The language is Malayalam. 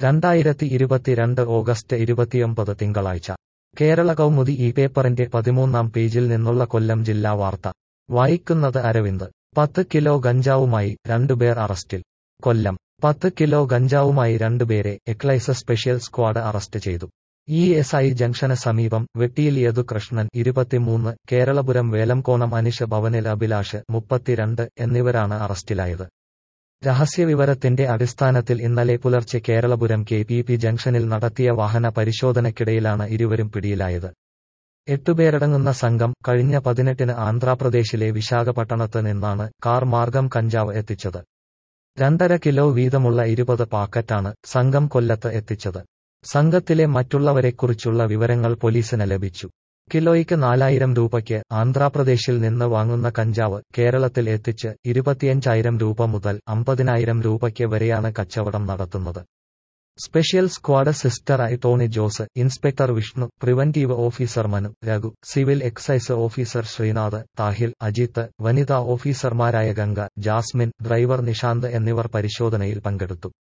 രണ്ടായിരത്തി ഇരുപത്തിരണ്ട് ഓഗസ്റ്റ് ഇരുപത്തിയൊമ്പത് തിങ്കളാഴ്ച കേരള കൗമുദി ഈ പേപ്പറിന്റെ പതിമൂന്നാം പേജിൽ നിന്നുള്ള കൊല്ലം ജില്ലാ വാർത്ത വായിക്കുന്നത് അരവിന്ദ് പത്ത് കിലോ ഗഞ്ചാവുമായി രണ്ടുപേർ അറസ്റ്റിൽ കൊല്ലം പത്ത് കിലോ ഗഞ്ചാവുമായി രണ്ടുപേരെ എക്ലൈസ് സ്പെഷ്യൽ സ്ക്വാഡ് അറസ്റ്റ് ചെയ്തു ഇ എസ് ഐ ജംഗ്ഷന് സമീപം വെട്ടിയിൽ യദുകൃഷ്ണൻ ഇരുപത്തിമൂന്ന് കേരളപുരം വേലംകോണം അനിഷ് ഭവനിൽ അഭിലാഷ് മുപ്പത്തിരണ്ട് എന്നിവരാണ് അറസ്റ്റിലായത് രഹസ്യവിവരത്തിന്റെ അടിസ്ഥാനത്തിൽ ഇന്നലെ പുലർച്ചെ കേരളപുരം കെ പി പി ജംഗ്ഷനിൽ നടത്തിയ വാഹന പരിശോധനയ്ക്കിടയിലാണ് ഇരുവരും പിടിയിലായത് എട്ടുപേരടങ്ങുന്ന സംഘം കഴിഞ്ഞ പതിനെട്ടിന് ആന്ധ്രാപ്രദേശിലെ വിശാഖപട്ടണത്ത് നിന്നാണ് കാർ മാർഗം കഞ്ചാവ് എത്തിച്ചത് രണ്ടര കിലോ വീതമുള്ള ഇരുപത് പാക്കറ്റാണ് സംഘം കൊല്ലത്ത് എത്തിച്ചത് സംഘത്തിലെ മറ്റുള്ളവരെക്കുറിച്ചുള്ള വിവരങ്ങൾ പോലീസിന് ലഭിച്ചു കിലോയ്ക്ക് നാലായിരം രൂപയ്ക്ക് ആന്ധ്രാപ്രദേശിൽ നിന്ന് വാങ്ങുന്ന കഞ്ചാവ് കേരളത്തിൽ എത്തിച്ച് ഇരുപത്തിയഞ്ചായിരം രൂപ മുതൽ അമ്പതിനായിരം രൂപയ്ക്ക് വരെയാണ് കച്ചവടം നടത്തുന്നത് സ്പെഷ്യൽ സ്ക്വാഡ് സിസ്റ്ററായി Tony Jose inspector Vishnu preventive officer Manu Raghu civil excise officer Sreenath Thahil Ajith വനിതാ ഓഫീസർമാരായ ഗംഗ ജാസ്മിൻ ഡ്രൈവർ നിഷാന്ത് എന്നിവർ പരിശോധനയിൽ പങ്കെടുത്തു